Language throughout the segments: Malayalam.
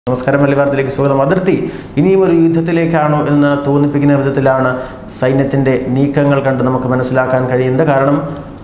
നമസ്കാരം മല്ലി വാർത്തയിലേക്ക് സ്വാഗതം അതിർത്തി ഇനിയും ഒരു യുദ്ധത്തിലേക്കാണോ എന്ന് തോന്നിപ്പിക്കുന്ന വിധത്തിലാണ് സൈന്യത്തിൻ്റെ നീക്കങ്ങൾ കണ്ട് നമുക്ക് മനസ്സിലാക്കാൻ കഴിയുന്നത് കാരണം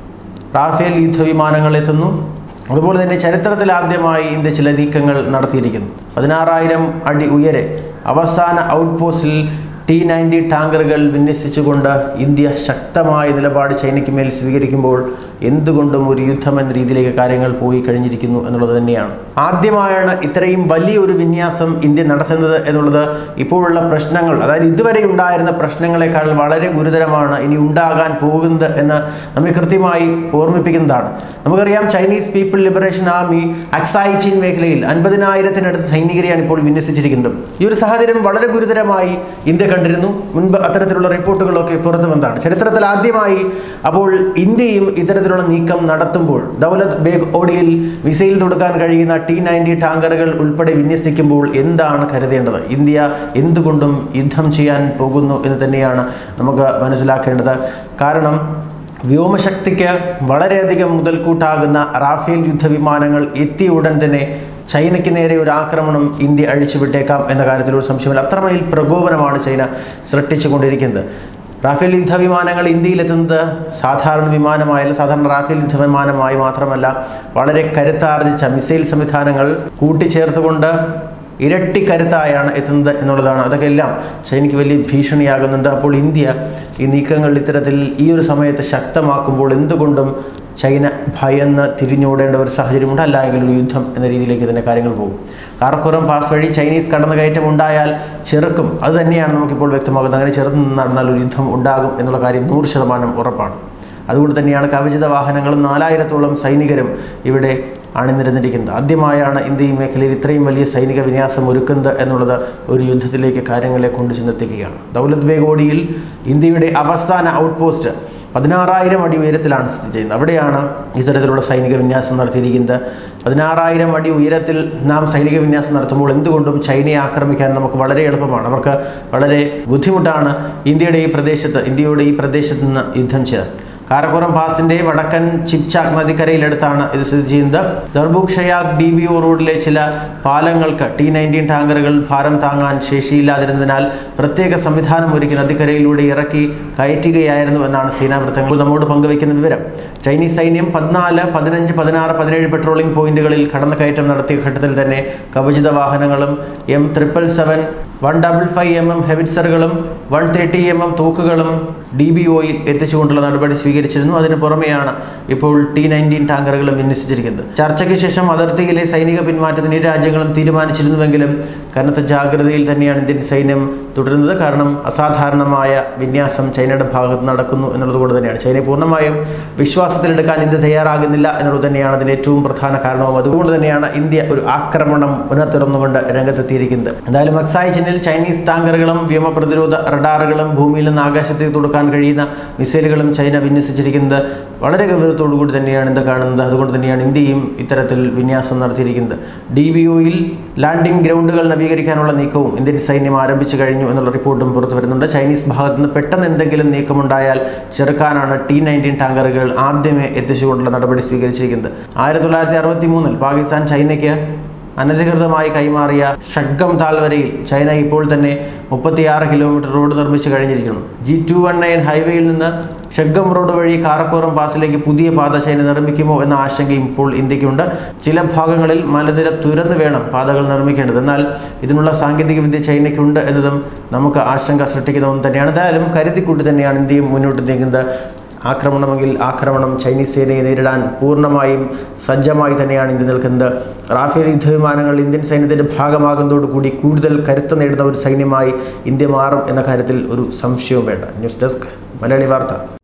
റാഫേൽ യുദ്ധവിമാനങ്ങൾ എത്തുന്നു അതുപോലെ തന്നെ ചരിത്രത്തിൽ ആദ്യമായി ഇന്ത്യ ചില നീക്കങ്ങൾ നടത്തിയിരിക്കുന്നു പതിനാറായിരം അടി ഉയരെ അവസാന ഔട്ട് പോസ്റ്റിൽ ടി നയൻറ്റി ടാങ്കറുകൾ വിന്യസിച്ചുകൊണ്ട് ഇന്ത്യ ശക്തമായ നിലപാട് ചൈനയ്ക്ക് മേൽ സ്വീകരിക്കുമ്പോൾ എന്തുകൊണ്ടും ഒരു യുദ്ധം എന്ന രീതിയിലേക്ക് കാര്യങ്ങൾ പോയി കഴിഞ്ഞിരിക്കുന്നു എന്നുള്ളത് തന്നെയാണ് ആദ്യമായാണ് ഇത്രയും വലിയൊരു വിന്യാസം ഇന്ത്യ നടത്തുന്നത് എന്നുള്ളത് ഇപ്പോഴുള്ള പ്രശ്നങ്ങൾ അതായത് ഇതുവരെ ഉണ്ടായിരുന്ന പ്രശ്നങ്ങളെക്കാൾ വളരെ ഗുരുതരമാണ് ഇനി ഉണ്ടാകാൻ പോകുന്നത് എന്ന് നമ്മെ കൃത്യമായി ഓർമ്മിപ്പിക്കുന്നതാണ് നമുക്കറിയാം Chinese people liberation army Aksai Chin മേഖലയിൽ അൻപതിനായിരത്തിനടുത്ത് സൈനികരെയാണ് ഇപ്പോൾ വിന്യസിച്ചിരിക്കുന്നത് ഈ ഒരു സാഹചര്യം വളരെ ഗുരുതരമായി ഇന്ത്യ കണ്ടിരുന്നു മുൻപ് അത്തരത്തിലുള്ള റിപ്പോർട്ടുകളൊക്കെ പുറത്തു വന്നതാണ് ചരിത്രത്തിൽ ആദ്യമായി അപ്പോൾ ഇന്ത്യയും ഇത്തരത്തിലുള്ള നീക്കം നടത്തുമ്പോൾ ദൗലത് ബേഗ് ഓഡിയിൽ മിസൈൽ തൊടുക്കാൻ കഴിയുന്ന ടി നയൻറ്റി ടാങ്കറുകൾ ഉൾപ്പെടെ വിന്യസിക്കുമ്പോൾ എന്താണ് കരുതേണ്ടത് ഇന്ത്യ എന്തുകൊണ്ടും യുദ്ധം ചെയ്യാൻ പോകുന്നു എന്ന് തന്നെയാണ് നമുക്ക് മനസ്സിലാക്കേണ്ടത് കാരണം വ്യോമശക്തിക്ക് വളരെയധികം മുതൽക്കൂട്ടാകുന്ന റാഫേൽ യുദ്ധവിമാനങ്ങൾ എത്തിയ ഉടൻ തന്നെ ചൈനയ്ക്ക് നേരെ ഒരു ആക്രമണം ഇന്ത്യ അഴിച്ചുവിട്ടേക്കാം എന്ന കാര്യത്തിൽ ഒരു സംശയമില്ല അത്രമേൽ പ്രകോപനമാണ് ചൈന സൃഷ്ടിച്ചുകൊണ്ടിരിക്കുന്നത് റാഫേൽ യുദ്ധവിമാനങ്ങൾ ഇന്ത്യയിലെത്തുന്നത് സാധാരണ വിമാനമായാലും സാധാരണ റാഫേൽ യുദ്ധവിമാനമായി മാത്രമല്ല വളരെ കരുത്താർജിച്ച മിസൈൽ സംവിധാനങ്ങൾ കൂട്ടിച്ചേർത്തുകൊണ്ട് ഇരട്ടി കരുത്തായാണ് എത്തുന്നത് എന്നുള്ളതാണ് അതൊക്കെ എല്ലാം ചൈനയ്ക്ക് വലിയ ഭീഷണിയാകുന്നുണ്ട് അപ്പോൾ ഇന്ത്യ ഈ നീക്കങ്ങൾ ഇത്തരത്തിൽ ഈ ഒരു സമയത്ത് ശക്തമാക്കുമ്പോൾ എന്തുകൊണ്ടും ചൈന ഭയന്ന് തിരിഞ്ഞോടേണ്ട ഒരു സാഹചര്യമുണ്ട് അല്ല എങ്കിൽ ഒരു യുദ്ധം എന്ന രീതിയിലേക്ക് തന്നെ കാര്യങ്ങൾ പോകും കാർക്കുറം പാസ് വഴി ചൈനീസ് കടന്നുകയറ്റം ഉണ്ടായാൽ ചെറുക്കും അത് തന്നെയാണ് നമുക്കിപ്പോൾ വ്യക്തമാകുന്നത് അങ്ങനെ ചെറുത്ത് നടന്നാൽ ഒരു യുദ്ധം ഉണ്ടാകും എന്നുള്ള കാര്യം നൂറ് ശതമാനം ഉറപ്പാണ് അതുകൊണ്ട് തന്നെയാണ് കവചിത വാഹനങ്ങളും നാലായിരത്തോളം സൈനികരും ഇവിടെ അണിനിരന്നിരിക്കുന്നത് ആദ്യമായാണ് ഇന്ത്യ ഈ മേഖലയിൽ ഇത്രയും വലിയ സൈനിക വിന്യാസം ഒരുക്കുന്നത് എന്നുള്ളത് ഒരു യുദ്ധത്തിലേക്ക് കാര്യങ്ങളെ കൊണ്ടു ചെന്നെത്തിക്കുകയാണ് ദൗലത് ബേഗ് ഓടിയിൽ ഇന്ത്യയുടെ അവസാന ഔട്ട് പോസ്റ്റ് പതിനാറായിരം അടി ഉയരത്തിലാണ് സ്ഥിതി ചെയ്യുന്നത് അവിടെയാണ് ഇത്തരത്തിലുള്ള സൈനിക വിന്യാസം നടത്തിയിരിക്കുന്നത് പതിനാറായിരം അടി ഉയരത്തിൽ നാം സൈനിക വിന്യാസം നടത്തുമ്പോൾ എന്തുകൊണ്ടും ചൈനയെ ആക്രമിക്കാൻ നമുക്ക് വളരെ എളുപ്പമാണ് അവർക്ക് വളരെ ബുദ്ധിമുട്ടാണ് ഇന്ത്യയുടെ ഈ പ്രദേശത്ത് ഇന്ത്യയുടെ ഈ പ്രദേശത്ത് നിന്ന് യുദ്ധം ചെയ്യാൻ കാരക്കോറം പാസിന്റെ വടക്കൻ ചിപ്ചാക് നദിക്കരയിലടുത്താണ് ഇത് സ്ഥിതി ചെയ്യുന്നത് Darbuk Shyok D B O റോഡിലെ ചില പാലങ്ങൾക്ക് ടി നയൻറ്റീൻ ടാങ്കറുകൾ ഭാരം താങ്ങാൻ ശേഷിയില്ലാതിരുന്നതിനാൽ പ്രത്യേക സംവിധാനം ഒരുക്കി നദിക്കരയിലൂടെ ഇറക്കി കയറ്റുകയായിരുന്നു എന്നാണ് സേനാ വൃത്തങ്ങൾ നമ്മോട് പങ്കുവയ്ക്കുന്ന വിവരം ചൈനീസ് സൈന്യം പതിനാല് പതിനഞ്ച് പതിനാറ് പതിനേഴ് പെട്രോളിംഗ് പോയിന്റുകളിൽ കടന്നുകയറ്റം നടത്തിയ ഘട്ടത്തിൽ തന്നെ കവചിത വാഹനങ്ങളും M triple seven one double five M M ഹെവിറ്റ്സറുകളും വൺ തേർട്ടി എം എം തോക്കുകളും ഡി ബി ഒയിൽ എത്തിച്ചുകൊണ്ടുള്ള നടപടി സ്വീകരിച്ചിരുന്നു അതിന് പുറമെയാണ് ഇപ്പോൾ ടി നയൻറ്റീൻ ടാങ്കറുകളും വിന്യസിച്ചിരിക്കുന്നത് ചർച്ചയ്ക്ക് ശേഷം അതിർത്തിയിലെ സൈനിക പിന്മാറ്റത്തിന് ഇരു രാജ്യങ്ങളും തീരുമാനിച്ചിരുന്നുവെങ്കിലും കനത്ത ജാഗ്രതയിൽ തന്നെയാണ് ഇന്ത്യൻ സൈന്യം തുടരുന്നത് കാരണം അസാധാരണമായ വിന്യാസം ചൈനയുടെ ഭാഗത്ത് നടക്കുന്നു എന്നുള്ളത് കൊണ്ട് തന്നെയാണ് ചൈനയെ പൂർണ്ണമായും വിശ്വാസത്തിലെടുക്കാൻ ഇന്ത്യ തയ്യാറാകുന്നില്ല എന്നുള്ളത് തന്നെയാണ് അതിന് ഏറ്റവും പ്രധാന കാരണവും അതുകൊണ്ട് തന്നെയാണ് ഇന്ത്യ ഒരു ആക്രമണം ഉണർത്തിറന്നുകൊണ്ട് രംഗത്തെത്തിയിരിക്കുന്നത് എന്തായാലും അക്സായി ചിന്നിൽ ചൈനീസ് ടാങ്കറുകളും വ്യോമ പ്രതിരോധ റഡാറുകളും ഭൂമിയിൽ നിന്ന് ആകാശത്തേക്ക് കൊടുക്കാൻ കഴിയുന്ന മിസൈലുകളും ചൈന വിന്യസിച്ചിരിക്കുന്നത് വളരെ ഗൗരവത്തോടു കൂടി തന്നെയാണ് ഇത് കാണുന്നത് അതുകൊണ്ട് തന്നെയാണ് ഇന്ത്യയും ഇത്തരത്തിൽ വിന്യാസം നടത്തിയിരിക്കുന്നത് ഡി ബി ഒയിൽ ലാൻഡിംഗ് ഗ്രൗണ്ടുകൾ നവീകരിക്കാനുള്ള നീക്കവും ഇന്ത്യൻ സൈന്യം ആരംഭിച്ചു കഴിഞ്ഞു എന്നുള്ള റിപ്പോർട്ടും പുറത്തു വരുന്നുണ്ട് ചൈനീസ് ഭാഗത്ത് നിന്ന് പെട്ടെന്ന് എന്തെങ്കിലും നീക്കമുണ്ടായാൽ ചെറുക്കാനാണ് ടി നയൻറ്റീൻ ടാങ്കറുകൾ ആദ്യമേ എത്തിച്ചുകൊണ്ടുള്ള നടപടി സ്വീകരിച്ചിരിക്കുന്നത് ആയിരത്തി തൊള്ളായിരത്തി അറുപത്തി മൂന്നിൽ പാകിസ്ഥാൻ ചൈനയ്ക്ക് അനധികൃതമായി കൈമാറിയ ഷഡ്ഗം താഴ്വരയിൽ ചൈന ഇപ്പോൾ തന്നെ മുപ്പത്തിയാറ് കിലോമീറ്റർ റോഡ് നിർമ്മിച്ചു കഴിഞ്ഞിരിക്കുന്നു ജി ടു വൺ നയൻ ഹൈവേയിൽ നിന്ന് ഷഡ്ഗം റോഡ് വഴി കാറക്കോറം പാസിലേക്ക് പുതിയ പാത ചൈന നിർമ്മിക്കുമോ എന്ന ആശങ്കയും ഇപ്പോൾ ഇന്ത്യക്കുണ്ട് ചില ഭാഗങ്ങളിൽ മലനിര തുരന്ന് വേണം പാതകൾ നിർമ്മിക്കേണ്ടത് എന്നാൽ ഇതിനുള്ള സാങ്കേതിക വിദ്യ ചൈനയ്ക്കുണ്ട് എന്നതും നമുക്ക് ആശങ്ക സൃഷ്ടിക്കുന്ന ഒന്ന് തന്നെയാണ് എന്തായാലും കരുതിക്കൂട്ടി തന്നെയാണ് ഇന്ത്യയും മുന്നോട്ട് നീങ്ങുന്നത് ആക്രമണമെങ്കിൽ ആക്രമണം ചൈനീസ് സേനയെ നേരിടാൻ പൂർണ്ണമായും സജ്ജമായി തന്നെയാണ് ഇന്ത്യ നിൽക്കുന്നത് റാഫേൽ യുദ്ധവിമാനങ്ങൾ ഇന്ത്യൻ സൈന്യത്തിൻ്റെ ഭാഗമാകുന്നതോടുകൂടി കൂടുതൽ കരുത്ത് നേടുന്ന ഒരു സൈന്യമായി ഇന്ത്യ മാറും എന്ന കാര്യത്തിൽ ഒരു സംശയവും വേണ്ട ന്യൂസ് ഡെസ്ക് മലയാളി വാർത്ത